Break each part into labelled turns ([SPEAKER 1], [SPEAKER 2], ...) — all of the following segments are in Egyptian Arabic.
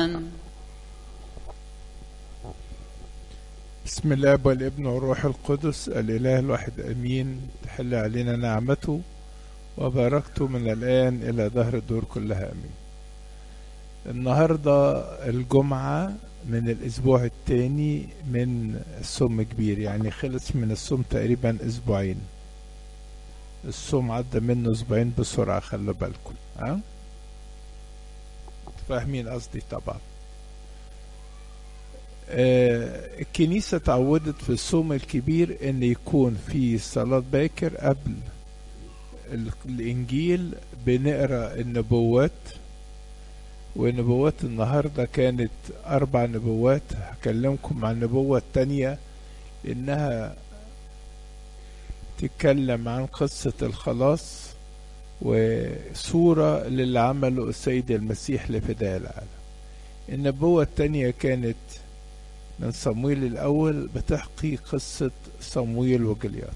[SPEAKER 1] الحسن
[SPEAKER 2] بسم الله والابن والروح القدس الإله الواحد أمين تحل علينا نعمته وباركته من الآن إلى دهر الدور كلها أمين النهاردة الجمعة من الأسبوع الثاني من الصوم كبير يعني خلص من الصوم تقريبا أسبوعين الصوم عدى منه أسبوعين بسرعة خلوا بالكم ها فاهمين قصدي طبعا آه، الكنيسة تعودت في الصوم الكبير ان يكون في صلاة باكر قبل ال- الانجيل بنقرا النبوات ونبوات النهاردة كانت اربع نبوات هكلمكم عن النبوة التانية انها تتكلم عن قصة الخلاص وصورة للي عمله السيد المسيح لفداء العالم النبوة التانية كانت من صمويل الأول بتحكي قصة صمويل وجليات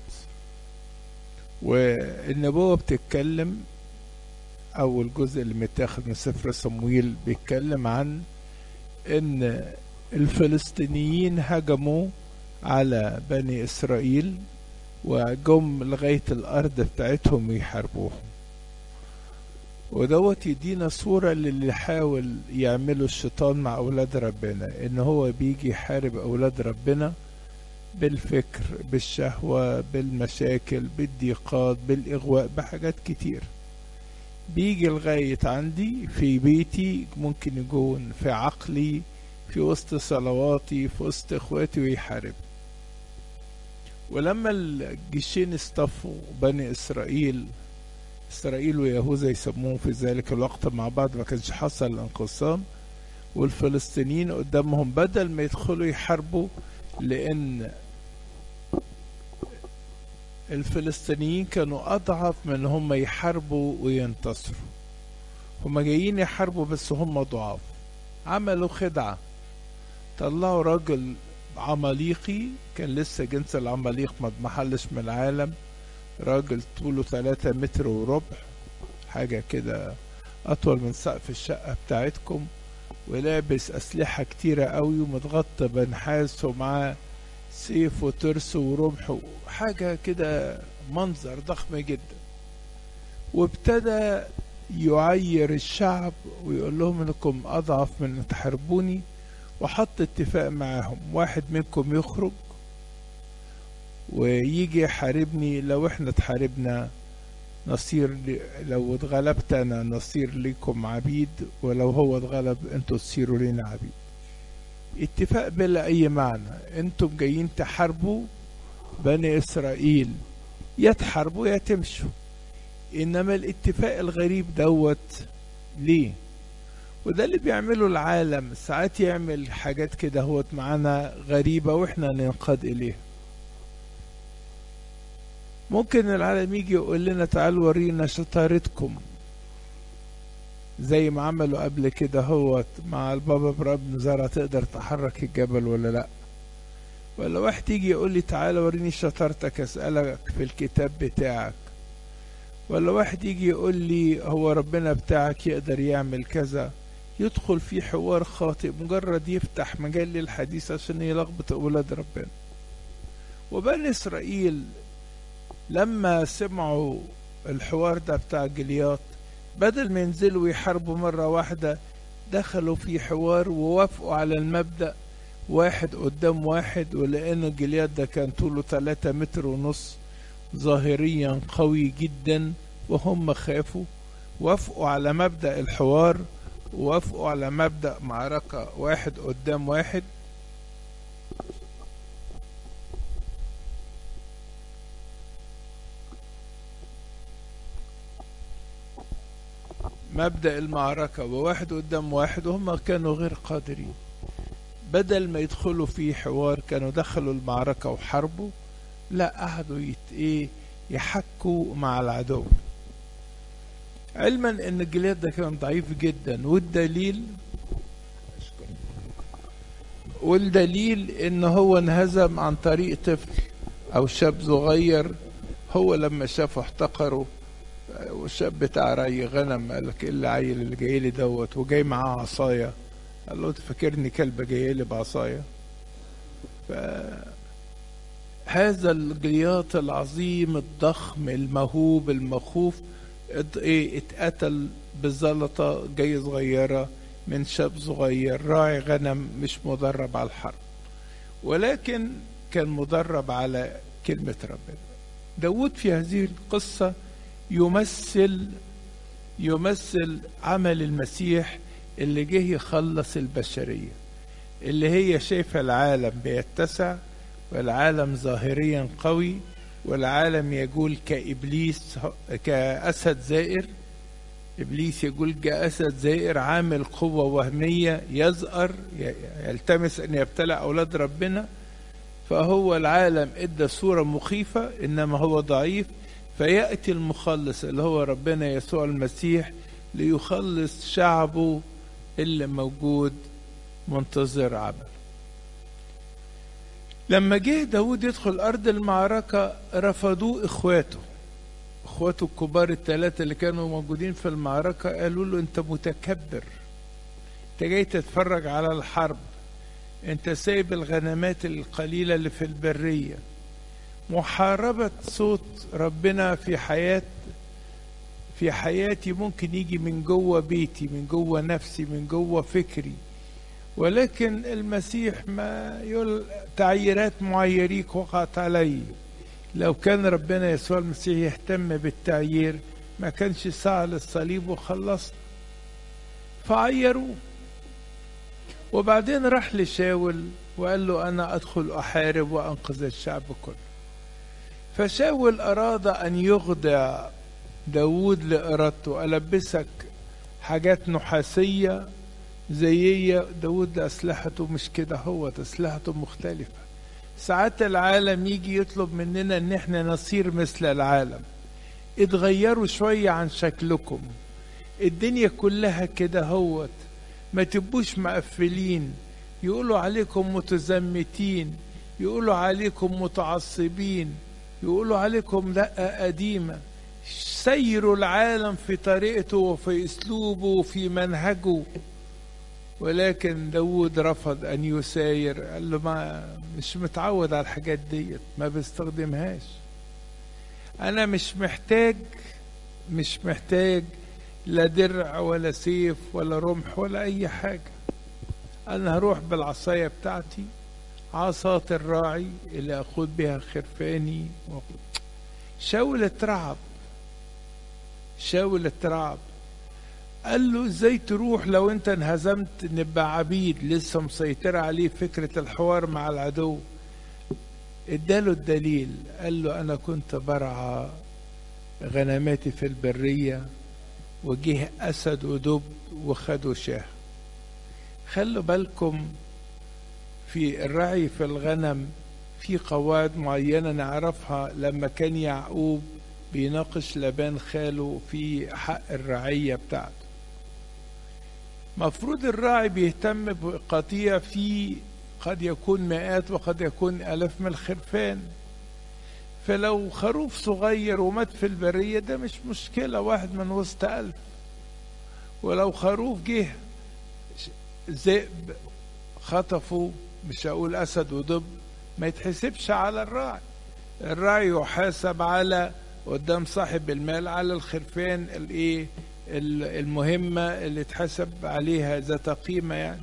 [SPEAKER 2] والنبوة بتتكلم أول جزء اللي متاخد من سفر صمويل بيتكلم عن إن الفلسطينيين هجموا على بني إسرائيل وجم لغاية الأرض بتاعتهم يحاربوهم ودوت يدينا صورة للي حاول يعمله الشيطان مع أولاد ربنا إن هو بيجي يحارب أولاد ربنا بالفكر بالشهوة بالمشاكل بالضيقات بالإغواء بحاجات كتير بيجي لغاية عندي في بيتي ممكن يكون في عقلي في وسط صلواتي في وسط إخواتي ويحارب ولما الجيشين اصطفوا بني إسرائيل إسرائيل ويهوذا يسموهم في ذلك الوقت مع بعض ما كانش حصل انقسام والفلسطينيين قدامهم بدل ما يدخلوا يحاربوا لأن الفلسطينيين كانوا أضعف من إن هم يحاربوا وينتصروا هم جايين يحاربوا بس هم ضعاف عملوا خدعة طلعوا راجل عماليقي كان لسه جنس العماليق ما اتمحلش من العالم راجل طوله ثلاثة متر وربع حاجة كده أطول من سقف الشقة بتاعتكم ولابس أسلحة كتيرة قوي ومتغطى بنحاس ومعاه سيف وترس ورمح حاجة كده منظر ضخم جدا وابتدى يعير الشعب ويقول لهم انكم اضعف من ان تحاربوني وحط اتفاق معاهم واحد منكم يخرج ويجي يحاربني لو احنا اتحاربنا نصير ل- لو اتغلبت انا نصير لكم عبيد ولو هو اتغلب انتوا تصيروا لنا عبيد اتفاق بلا اي معنى انتم جايين تحاربوا بني اسرائيل يا تحاربوا يا تمشوا انما الاتفاق الغريب دوت ليه وده اللي بيعمله العالم ساعات يعمل حاجات كده هوت معانا غريبة واحنا ننقاد اليها ممكن العالم يجي يقول لنا تعالوا ورينا شطارتكم زي ما عملوا قبل كده هوت مع البابا ابراهيم بن زرع تقدر تحرك الجبل ولا لا ولا واحد يجي يقول لي تعالى وريني شطارتك اسالك في الكتاب بتاعك ولا واحد يجي يقول لي هو ربنا بتاعك يقدر يعمل كذا يدخل في حوار خاطئ مجرد يفتح مجال للحديث عشان يلخبط اولاد ربنا وبني اسرائيل لما سمعوا الحوار ده بتاع جليات بدل ما ينزلوا يحاربوا مرة واحدة دخلوا في حوار ووافقوا على المبدأ واحد قدام واحد ولأن جليات ده كان طوله 3 متر ونص ظاهريا قوي جدا وهم خافوا وافقوا على مبدأ الحوار ووافقوا على مبدأ معركة واحد قدام واحد مبدأ المعركة وواحد قدام واحد وهم كانوا غير قادرين بدل ما يدخلوا في حوار كانوا دخلوا المعركة وحاربوا لا قعدوا يت ايه يحكوا مع العدو علما ان الجلاد ده كان ضعيف جدا والدليل والدليل ان هو انهزم عن طريق طفل او شاب صغير هو لما شافه احتقره والشاب بتاع ري غنم قال لك ايه العيل اللي جاي لي دوت وجاي معاه عصايه قال له انت فاكرني كلبة جاية لي بعصاية هذا الجياط العظيم الضخم المهوب المخوف ات- ايه اتقتل بزلطة جاي صغيرة من شاب صغير راعي غنم مش مدرب على الحرب ولكن كان مدرب على كلمة ربنا داود في هذه القصة يمثل يمثل عمل المسيح اللي جه يخلص البشرية اللي هي شايفة العالم بيتسع والعالم ظاهريا قوي والعالم يقول كإبليس كأسد زائر إبليس يقول كأسد زائر عامل قوة وهمية يزأر يلتمس أن يبتلع أولاد ربنا فهو العالم ادى صورة مخيفة إنما هو ضعيف فيأتي المخلص اللي هو ربنا يسوع المسيح ليخلص شعبه اللي موجود منتظر عمل لما جه داود يدخل أرض المعركة رفضوه إخواته إخواته الكبار الثلاثة اللي كانوا موجودين في المعركة قالوا له أنت متكبر أنت جاي تتفرج على الحرب أنت سايب الغنمات القليلة اللي في البرية محاربة صوت ربنا في حياة في حياتي ممكن يجي من جوه بيتي من جوه نفسي من جوه فكري ولكن المسيح ما يقول تعييرات معيريك وقعت علي لو كان ربنا يسوع المسيح يهتم بالتعيير ما كانش سعى للصليب وخلصنا فعيروه وبعدين راح لشاول وقال له أنا أدخل أحارب وأنقذ الشعب كله فشاول أراد أن يخدع داود لإرادته ألبسك حاجات نحاسية زيية داود أسلحته مش كده هو أسلحته مختلفة ساعات العالم يجي يطلب مننا ان احنا نصير مثل العالم اتغيروا شوية عن شكلكم الدنيا كلها كده هوت ما تبقوش مقفلين يقولوا عليكم متزمتين يقولوا عليكم متعصبين يقولوا عليكم لا قديمة سيروا العالم في طريقته وفي اسلوبه وفي منهجه ولكن داود رفض ان يساير قال له ما مش متعود على الحاجات ديت ما بستخدمهاش انا مش محتاج مش محتاج لا درع ولا سيف ولا رمح ولا اي حاجة انا هروح بالعصاية بتاعتي عصاة الراعي اللي اخد بها خرفاني شاول اترعب شاول اترعب قال له ازاي تروح لو انت انهزمت نبقى عبيد لسه مسيطرة عليه فكرة الحوار مع العدو اداله الدليل قال له انا كنت برعى غنماتي في البرية وجه اسد ودب وخدوا شاه خلوا بالكم في الرعي في الغنم في قواعد معينة نعرفها لما كان يعقوب بيناقش لبان خاله في حق الرعية بتاعته مفروض الراعي بيهتم بقطيع فيه قد يكون مئات وقد يكون ألاف من الخرفان فلو خروف صغير ومات في البرية ده مش مشكلة واحد من وسط ألف ولو خروف جه ذئب خطفه مش هقول أسد ودب ما يتحسبش على الراعي الراعي يحاسب على قدام صاحب المال على الخرفان الايه المهمة اللي اتحسب عليها ذات قيمة يعني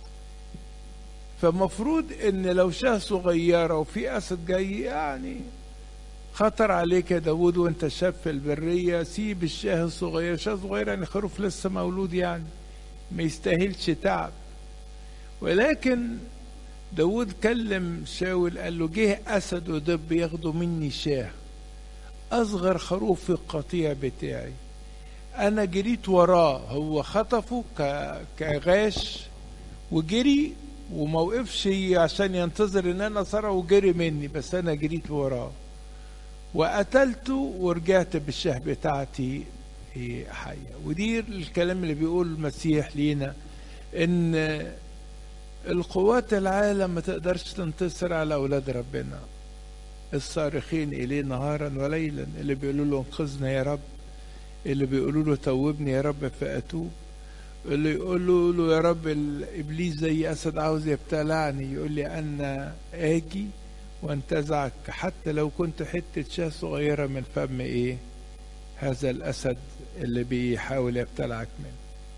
[SPEAKER 2] فمفروض ان لو شاه صغيرة وفي اسد جاي يعني خطر عليك يا داود وانت شاب في البرية سيب الشاه الصغير شاه صغير يعني خروف لسه مولود يعني ما يستاهلش تعب ولكن داود كلم شاول قال له جه اسد ودب ياخدوا مني شاه اصغر خروف في القطيع بتاعي انا جريت وراه هو خطفه كغاش وجري وما وقفش عشان ينتظر ان انا صرع وجري مني بس انا جريت وراه وقتلته ورجعت بالشه بتاعتي حية ودي الكلام اللي بيقول المسيح لينا ان القوات العالم ما تقدرش تنتصر على اولاد ربنا الصارخين اليه نهارا وليلا اللي بيقولوا له انقذنا يا رب اللي بيقولوا له توبني يا رب فاتوب اللي يقول له, له يا رب الابليس زي اسد عاوز يبتلعني يقول لي انا اجي وانتزعك حتى لو كنت حته شاه صغيره من فم ايه هذا الاسد اللي بيحاول يبتلعك منه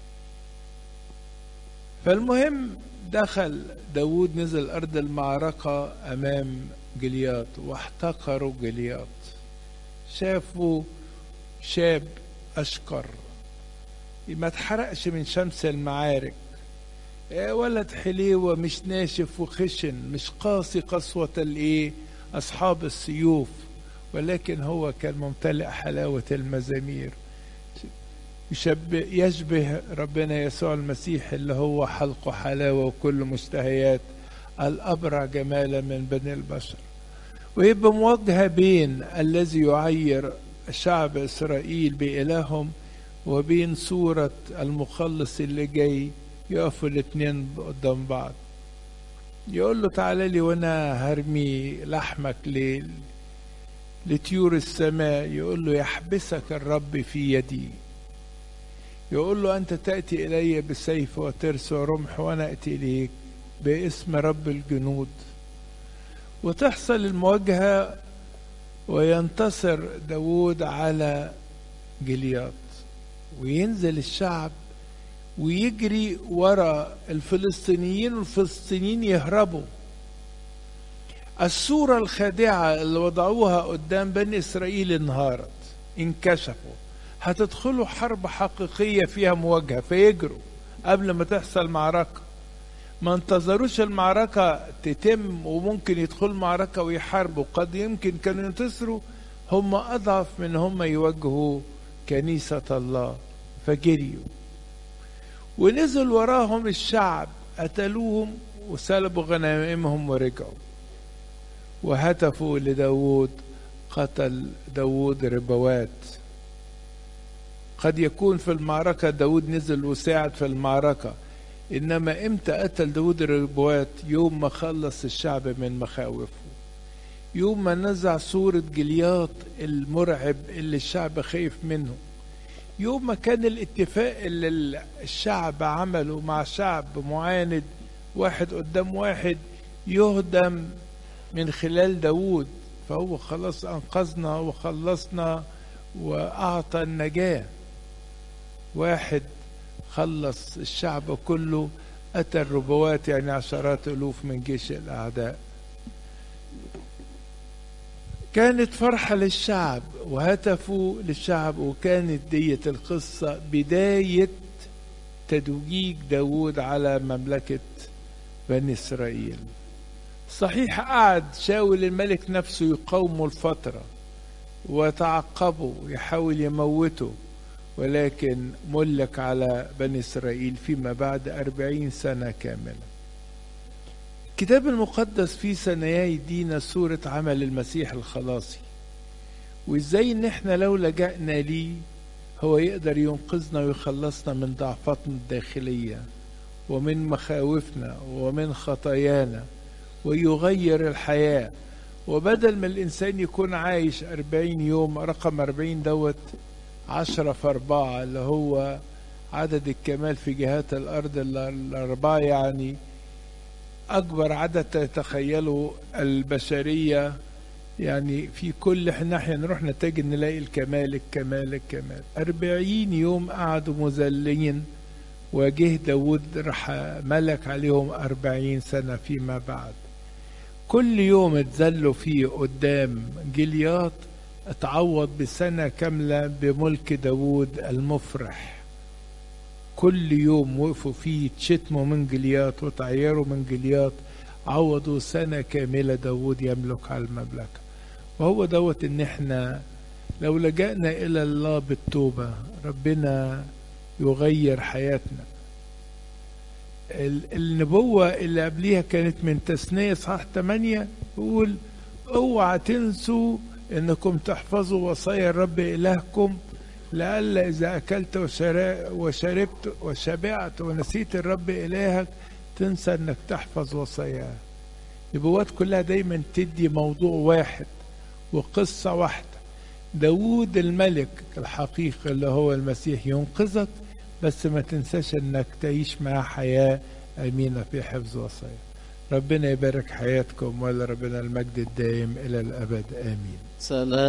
[SPEAKER 2] فالمهم دخل داود نزل أرض المعركة أمام جلياط واحتقروا جلياط شافوا شاب أشقر ما اتحرقش من شمس المعارك ولد حليوة مش ناشف وخشن مش قاسي قسوة الايه أصحاب السيوف ولكن هو كان ممتلئ حلاوة المزامير يشبه يشبه ربنا يسوع المسيح اللي هو حلقه حلاوة وكل مشتهيات الأبرع جمالا من بني البشر ويبقى مواجهة بين الذي يعير شعب إسرائيل بإلههم وبين صورة المخلص اللي جاي يقفوا الاتنين قدام بعض يقول له تعالى لي وانا هرمي لحمك ليه لطيور السماء يقول له يحبسك الرب في يدي يقول له أنت تأتي إلي بسيف وترس ورمح وأنا أتي إليك باسم رب الجنود وتحصل المواجهة وينتصر داود على جلياط وينزل الشعب ويجري ورا الفلسطينيين والفلسطينيين يهربوا الصورة الخادعة اللي وضعوها قدام بني إسرائيل انهارت انكشفوا هتدخلوا حرب حقيقية فيها مواجهة فيجروا قبل ما تحصل معركة ما انتظروش المعركة تتم وممكن يدخلوا معركة ويحاربوا قد يمكن كانوا ينتصروا هم أضعف من هم يواجهوا كنيسة الله فجريوا ونزل وراهم الشعب قتلوهم وسلبوا غنائمهم ورجعوا وهتفوا لداود قتل داود ربوات قد يكون في المعركة داود نزل وساعد في المعركة إنما إمتى قتل داود الربوات يوم ما خلص الشعب من مخاوفه يوم ما نزع صورة جلياط المرعب اللي الشعب خايف منه يوم ما كان الاتفاق اللي الشعب عمله مع شعب معاند واحد قدام واحد يهدم من خلال داود فهو خلاص أنقذنا وخلصنا وأعطى النجاة واحد خلص الشعب كله أتى الربوات يعني عشرات ألوف من جيش الأعداء كانت فرحة للشعب وهتفوا للشعب وكانت دية القصة بداية تدويج داود على مملكة بني إسرائيل صحيح قعد شاول الملك نفسه يقاومه الفترة وتعقبه يحاول يموته ولكن ملك على بني إسرائيل فيما بعد أربعين سنة كاملة الكتاب المقدس في ثنايا يدينا صورة عمل المسيح الخلاصي وازاي ان احنا لو لجأنا ليه هو يقدر ينقذنا ويخلصنا من ضعفاتنا الداخلية ومن مخاوفنا ومن خطايانا ويغير الحياة وبدل ما الإنسان يكون عايش أربعين يوم رقم أربعين دوت عشرة في أربعة اللي هو عدد الكمال في جهات الأرض الأربعة يعني أكبر عدد تتخيله البشرية يعني في كل ناحية نروح نتجد نلاقي الكمال الكمال الكمال أربعين يوم قعدوا مذلين وجه داود راح ملك عليهم أربعين سنة فيما بعد كل يوم اتذلوا فيه قدام جلياط اتعوض بسنة كاملة بملك داود المفرح كل يوم وقفوا فيه تشتموا من جلياط وتعيروا من جلياط عوضوا سنة كاملة داود يملك على المملكة وهو دوت ان احنا لو لجأنا الى الله بالتوبة ربنا يغير حياتنا النبوة اللي قبليها كانت من تثنية صح 8 يقول اوعى تنسوا انكم تحفظوا وصايا الرب الهكم لئلا اذا اكلت وشربت وشبعت ونسيت الرب الهك تنسى انك تحفظ وصاياه النبوات كلها دايما تدي موضوع واحد وقصة واحدة داود الملك الحقيقي اللي هو المسيح ينقذك بس ما تنساش انك تعيش معاه حياة امينة في حفظ وصايا ربنا يبارك حياتكم ولربنا المجد الدائم الى الابد امين
[SPEAKER 1] سلام